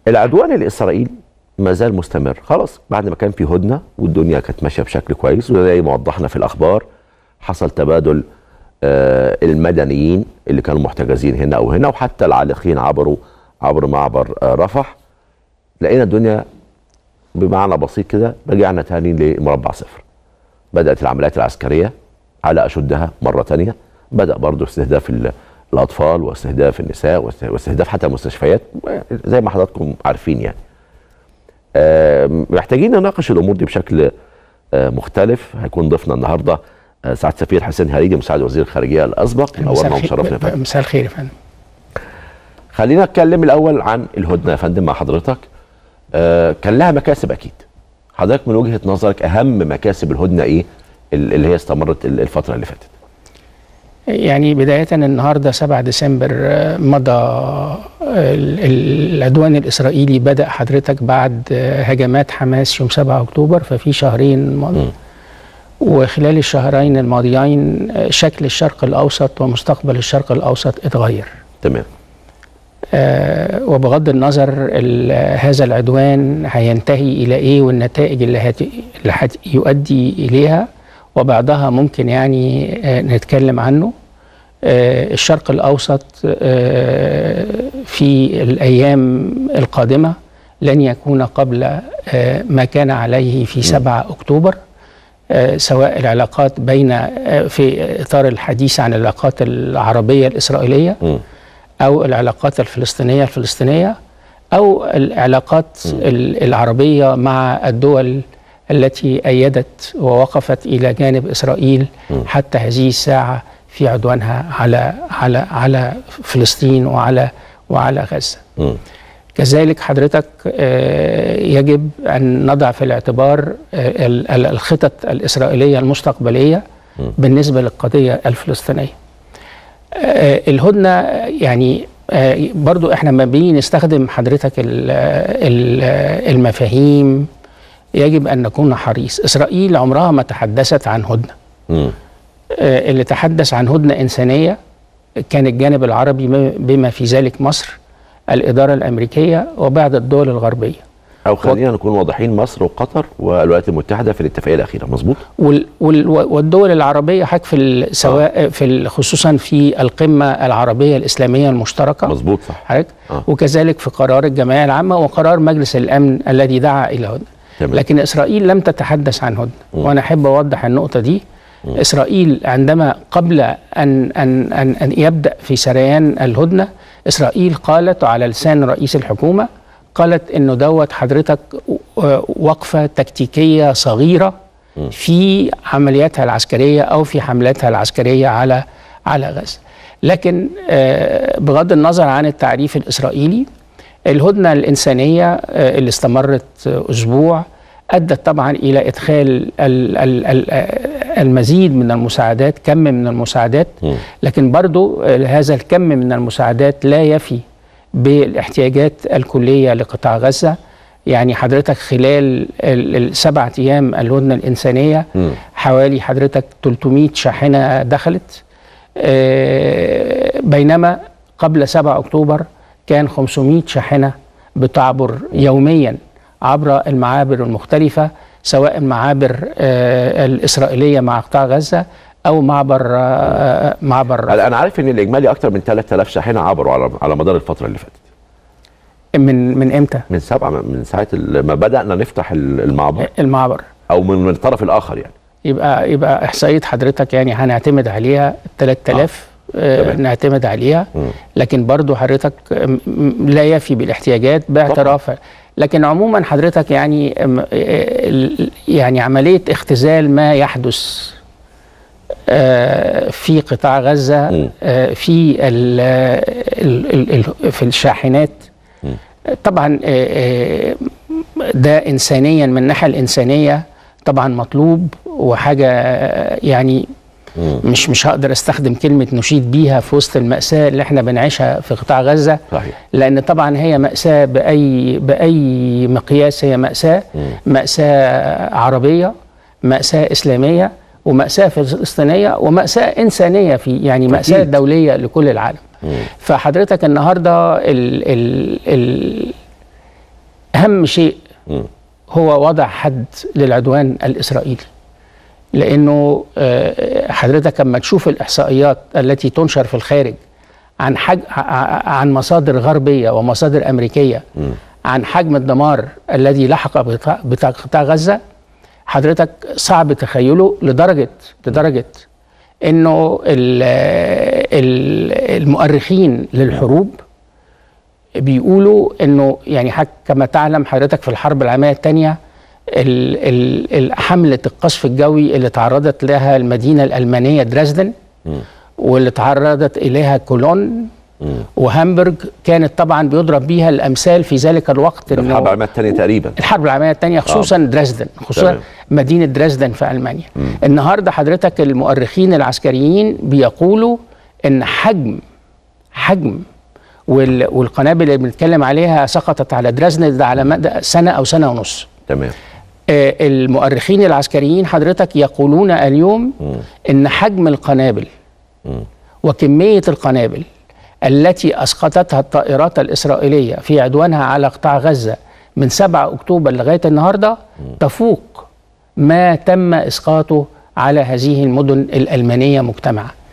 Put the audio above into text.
العدوان الاسرائيلي ما زال مستمر خلاص بعد ما كان في هدنه والدنيا كانت ماشيه بشكل كويس وزي ما وضحنا في الاخبار حصل تبادل آه المدنيين اللي كانوا محتجزين هنا او هنا وحتى العالقين عبروا عبر معبر آه رفح لقينا الدنيا بمعنى بسيط كده رجعنا تاني لمربع صفر بدات العمليات العسكريه على اشدها مره تانية بدا برضو استهداف ال- الاطفال واستهداف النساء واست- واستهداف حتى المستشفيات زي ما حضراتكم عارفين يعني آه، محتاجين نناقش الامور دي بشكل آه، مختلف هيكون ضيفنا النهارده آه، سعاده سفير حسين هريدي مساعد وزير الخارجيه الاسبق نورنا ومشرفنا يا فندم مساء الخير يا فندم خلينا نتكلم الاول عن الهدنه يا فندم مع حضرتك آه، كان لها مكاسب اكيد حضرتك من وجهه نظرك اهم مكاسب الهدنه ايه ال- اللي هي استمرت ال- الفتره اللي فاتت يعني بداية النهاردة 7 ديسمبر آه، مضى آه، ال- ال- العدوان الإسرائيلي بدأ حضرتك بعد آه، هجمات حماس يوم 7 أكتوبر ففي شهرين مضوا وخلال الشهرين الماضيين آه، شكل الشرق الأوسط ومستقبل الشرق الأوسط اتغير تمام آه، وبغض النظر ال- هذا العدوان هينتهي الى ايه والنتائج اللي, هت... اللي هت... يؤدي اليها وبعضها ممكن يعني آه، نتكلم عنه آه، الشرق الاوسط آه، في الايام القادمه لن يكون قبل آه، ما كان عليه في 7 اكتوبر آه، سواء العلاقات بين آه، في اطار الحديث عن العلاقات العربيه الاسرائيليه مم. او العلاقات الفلسطينيه الفلسطينيه او العلاقات ال- العربيه مع الدول التي ايدت ووقفت الى جانب اسرائيل حتى هذه الساعه في عدوانها على على على فلسطين وعلى وعلى غزه. مم. كذلك حضرتك آه، يجب ان نضع في الاعتبار آه، ال- ال- الخطط الاسرائيليه المستقبليه بالنسبه للقضيه الفلسطينيه. آه، الهدنه يعني آه، برضو احنا ما بنيجي نستخدم حضرتك ال- ال- المفاهيم يجب ان نكون حريص اسرائيل عمرها ما تحدثت عن هدنه مم. آه، اللي تحدث عن هدنه انسانيه كان الجانب العربي م- بما في ذلك مصر الاداره الامريكيه وبعض الدول الغربيه او خلينا نكون واضحين مصر وقطر والولايات المتحده في الاتفاقيه الاخيره مظبوط وال وال والدول العربيه حضرتك في ال- سواء في ال- خصوصا في القمه العربيه الاسلاميه المشتركه مظبوط صح حضرتك آه. وكذلك في قرار الجمعيه العامه وقرار مجلس الامن الذي دعا الى هدنه تمام. لكن اسرائيل لم تتحدث عن هدنه وانا احب اوضح النقطه دي اسرائيل عندما قبل ان ان ان, أن يبدا في سريان الهدنه اسرائيل قالت على لسان رئيس الحكومه قالت انه دوت حضرتك آه، وقفه تكتيكيه صغيره في عملياتها العسكريه او في حملاتها العسكريه على على غزه لكن آه، بغض النظر عن التعريف الاسرائيلي الهدنه الانسانيه آه، اللي استمرت آه، اسبوع ادت طبعا الى ادخال ال- ال- ال- آه، المزيد من المساعدات كم من المساعدات لكن برضو آه، هذا الكم من المساعدات لا يفي بالاحتياجات الكليه لقطاع غزه يعني حضرتك خلال ال- السبعة ايام الهدنه الانسانيه حوالي حضرتك 300 شاحنه دخلت آه، بينما قبل 7 اكتوبر كان 500 شاحنه بتعبر يوميا عبر المعابر المختلفه سواء المعابر آه، الاسرائيليه مع قطاع غزه او معبر آه، معبر هلا انا عارف ان الاجمالي اكتر من 3000 شاحنه عبروا على على مدار الفتره اللي فاتت من من امتى من سبعه من ساعه ال- ما بدانا نفتح ال- المعبر المعبر او من من الطرف الاخر يعني يبقى يبقى احصائيه حضرتك يعني هنعتمد عليها 3000 آه تمام. نعتمد عليها مم. لكن برضو حضرتك م- م- لا يفي بالاحتياجات باعتراف لكن عموما حضرتك يعني م- ال- يعني عمليه اختزال ما يحدث آه، في قطاع غزه مم. آه، في ال ال ال ال في الشاحنات طبعا آه، آه، ده انسانيا من الناحيه الانسانيه طبعا مطلوب وحاجه آه، يعني مش مش هقدر استخدم كلمه نشيد بيها في وسط الماساه اللي احنا بنعيشها في قطاع غزه صحيح لان طبعا هي ماساه باي باي مقياس هي ماساه ماساه عربيه ماساه اسلاميه وماساه فلسطينيه وماساه انسانيه في يعني ماساه أكيد. دوليه لكل العالم فحضرتك النهارده ال ال ال اهم شيء هو وضع حد للعدوان الاسرائيلي لانه آه، حضرتك لما تشوف الاحصائيات التي تنشر في الخارج عن حج ع- عن مصادر غربيه ومصادر امريكيه عن حجم الدمار الذي لحق بقطاع بتاع قطاع غزه حضرتك صعب تخيله لدرجه لدرجه انه ال- ال- المؤرخين للحروب بيقولوا انه يعني حك كما تعلم حضرتك في الحرب العالميه الثانيه ال- ال- حمله القصف الجوي اللي تعرضت لها المدينه الالمانيه دريسدن واللي تعرضت اليها كولون وهامبورغ كانت طبعا بيضرب بيها الامثال في ذلك الوقت ده الحرب العالميه الثانيه تقريبا الحرب العالميه الثانيه خصوصا دريسدن خصوصا تمام. مدينه دريسدن في المانيا النهارده حضرتك المؤرخين العسكريين بيقولوا ان حجم حجم وال- والقنابل اللي بنتكلم عليها سقطت على دريسدن ده على مدى سنه او سنه ونص تمام آه، المؤرخين العسكريين حضرتك يقولون اليوم ان حجم القنابل وكميه القنابل التي اسقطتها الطائرات الاسرائيليه في عدوانها على قطاع غزه من 7 اكتوبر لغايه النهارده تفوق ما تم اسقاطه على هذه المدن الالمانيه مجتمعه